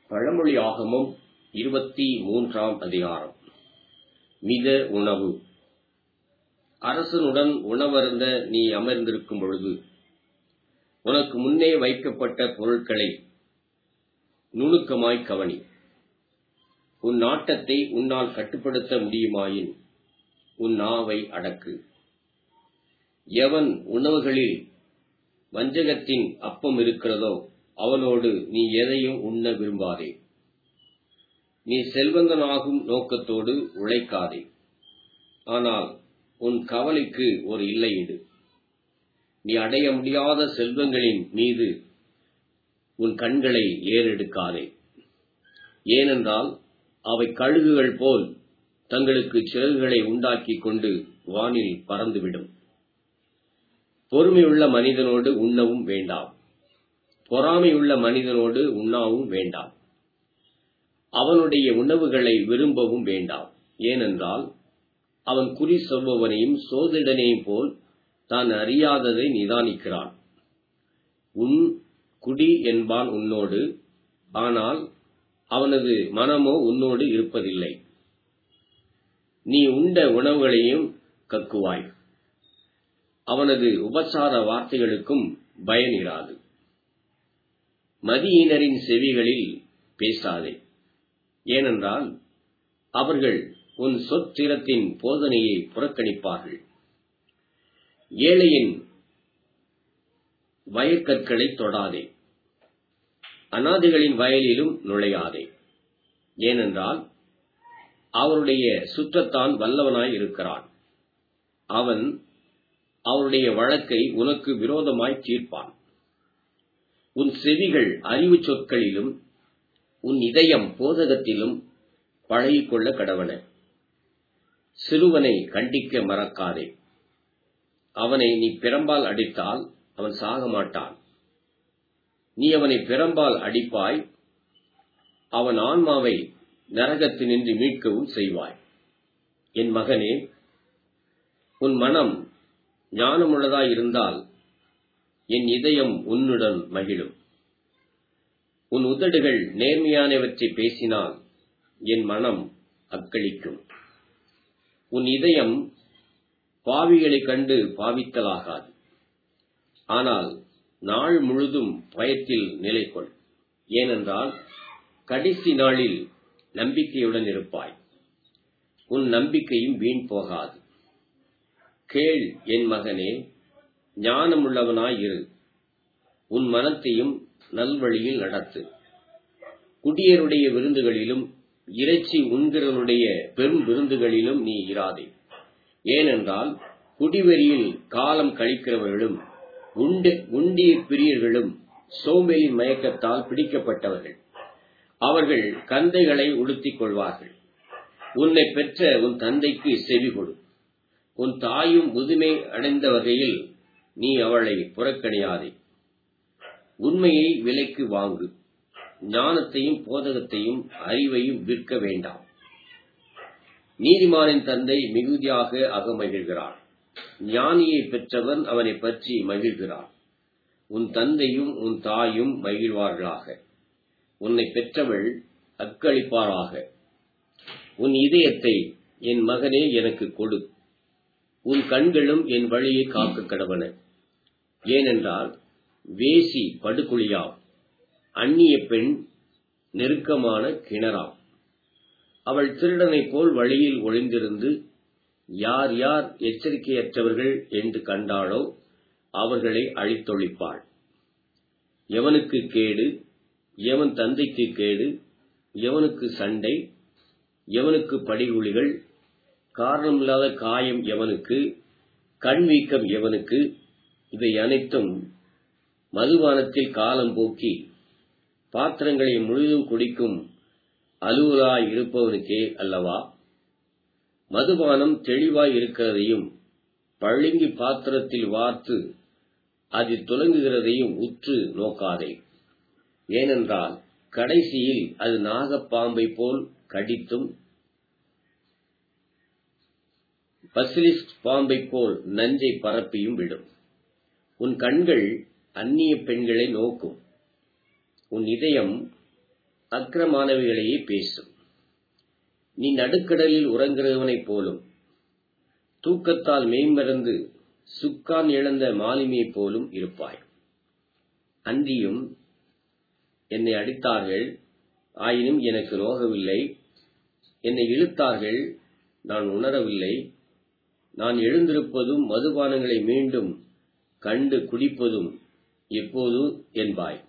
பழமொழி ஆகமம் இருபத்தி மூன்றாம் அதிகாரம் மித உணவு அரசனுடன் உணவருந்த நீ அமர்ந்திருக்கும் பொழுது உனக்கு முன்னே வைக்கப்பட்ட பொருட்களை நுணுக்கமாய் கவனி உன் நாட்டத்தை உன்னால் கட்டுப்படுத்த முடியுமாயின் உன் நாவை அடக்கு எவன் உணவுகளில் வஞ்சகத்தின் அப்பம் இருக்கிறதோ அவனோடு நீ எதையும் உண்ண விரும்பாதே நீ செல்வந்தனாகும் நோக்கத்தோடு உழைக்காதே ஆனால் உன் கவலைக்கு ஒரு இல்லையிடு நீ அடைய முடியாத செல்வங்களின் மீது உன் கண்களை ஏறெடுக்காதே ஏனென்றால் அவை கழுகுகள் போல் தங்களுக்கு சிறகுகளை உண்டாக்கிக் கொண்டு வானில் பறந்துவிடும் பொறுமையுள்ள மனிதனோடு உண்ணவும் வேண்டாம் பொறாமையுள்ள மனிதனோடு உண்ணாவும் வேண்டாம் அவனுடைய உணவுகளை விரும்பவும் வேண்டாம் ஏனென்றால் அவன் குறி சொல்பவனையும் சோதிடனையும் போல் தான் அறியாததை நிதானிக்கிறான் உன் குடி என்பான் உன்னோடு ஆனால் அவனது மனமோ உன்னோடு இருப்பதில்லை நீ உண்ட உணவுகளையும் கக்குவாய் அவனது உபசார வார்த்தைகளுக்கும் பயனிராது மதியினரின் செவிகளில் பேசாதே ஏனென்றால் அவர்கள் உன் சொத்திரத்தின் போதனையை புறக்கணிப்பார்கள் ஏழையின் வயற்கற்களை தொடாதே அனாதைகளின் வயலிலும் நுழையாதே ஏனென்றால் அவருடைய சுற்றத்தான் வல்லவனாய் இருக்கிறான் அவன் அவருடைய வழக்கை உனக்கு விரோதமாய் தீர்ப்பான் உன் செவிகள் அறிவு சொற்களிலும் உன் இதயம் போதகத்திலும் பழகிக்கொள்ள கடவன சிறுவனை கண்டிக்க மறக்காதே அவனை நீ பிறம்பால் அடித்தால் அவன் சாக மாட்டான் நீ அவனை பிறம்பால் அடிப்பாய் அவன் ஆன்மாவை நரகத்தினின்று மீட்கவும் செய்வாய் என் மகனே உன் மனம் ஞானமுள்ளதாயிருந்தால் என் இதயம் உன்னுடன் மகிழும் உன் உதடுகள் நேர்மையானவற்றை பேசினால் என் மனம் அக்களிக்கும் உன் இதயம் பாவிகளைக் கண்டு பாவித்தலாகாது ஆனால் நாள் முழுதும் பயத்தில் நிலை கொள் ஏனென்றால் கடைசி நாளில் நம்பிக்கையுடன் இருப்பாய் உன் நம்பிக்கையும் வீண் போகாது கேள் என் மகனே ஞானமுள்ளவனாய் இரு உன் மனத்தையும் நல்வழியில் நடத்து குடியருடைய விருந்துகளிலும் இறைச்சி உண்கிறவனுடைய பெரும் விருந்துகளிலும் நீ இராதே ஏனென்றால் குடிவெறியில் காலம் கழிக்கிறவர்களும் உண்டு உண்டிய பிரியர்களும் சோம்பேறின் மயக்கத்தால் பிடிக்கப்பட்டவர்கள் அவர்கள் கந்தைகளை உடுத்திக் கொள்வார்கள் உன்னை பெற்ற உன் தந்தைக்கு செவி கொடு உன் தாயும் முதுமை அடைந்த வகையில் நீ அவளை புறக்கணியாதே உண்மையை விலைக்கு வாங்கு ஞானத்தையும் போதகத்தையும் அறிவையும் விற்க வேண்டாம் நீதிமானின் தந்தை மிகுதியாக அகமகிழ்கிறான் ஞானியை பெற்றவன் அவனை பற்றி மகிழ்கிறான் உன் தந்தையும் உன் தாயும் மகிழ்வார்களாக உன்னை பெற்றவள் அக்களிப்பாராக உன் இதயத்தை என் மகனே எனக்கு கொடு உன் கண்களும் என் வழியை காக்க கடவன ஏனென்றால் வேசி படுகுழியாம் அந்நிய பெண் நெருக்கமான கிணறாம் அவள் திருடனைப் போல் வழியில் ஒளிந்திருந்து யார் யார் எச்சரிக்கையற்றவர்கள் என்று கண்டாளோ அவர்களை அழித்தொழிப்பாள் எவனுக்கு கேடு எவன் தந்தைக்கு கேடு எவனுக்கு சண்டை எவனுக்கு படிகுழிகள் காரணமில்லாத காயம் எவனுக்கு கண் வீக்கம் எவனுக்கு இவை அனைத்தும் மதுபானத்தில் காலம் போக்கி பாத்திரங்களை முழுதும் குடிக்கும் அலுவலாய் இருப்பவனுக்கே அல்லவா மதுபானம் தெளிவாய் இருக்கிறதையும் பழுங்கி பாத்திரத்தில் வார்த்து அதில் துலங்குகிறதையும் உற்று நோக்காதே ஏனென்றால் கடைசியில் அது நாகப்பாம்பை போல் கடித்தும் பசிலிஸ்ட் பாம்பை போல் நஞ்சை பரப்பியும் விடும் உன் கண்கள் அந்நிய பெண்களை நோக்கும் உன் இதயம் அக்கிரமானவைகளையே பேசும் நீ நடுக்கடலில் உறங்குகிறவனைப் போலும் தூக்கத்தால் மெய்மறந்து சுக்கான் இழந்த மாலுமியைப் போலும் இருப்பாய் அன்றியும் என்னை அடித்தார்கள் ஆயினும் எனக்கு நோகவில்லை என்னை இழுத்தார்கள் நான் உணரவில்லை நான் எழுந்திருப்பதும் மதுபானங்களை மீண்டும் கண்டு குடிப்பதும் எப்போது என்பாய்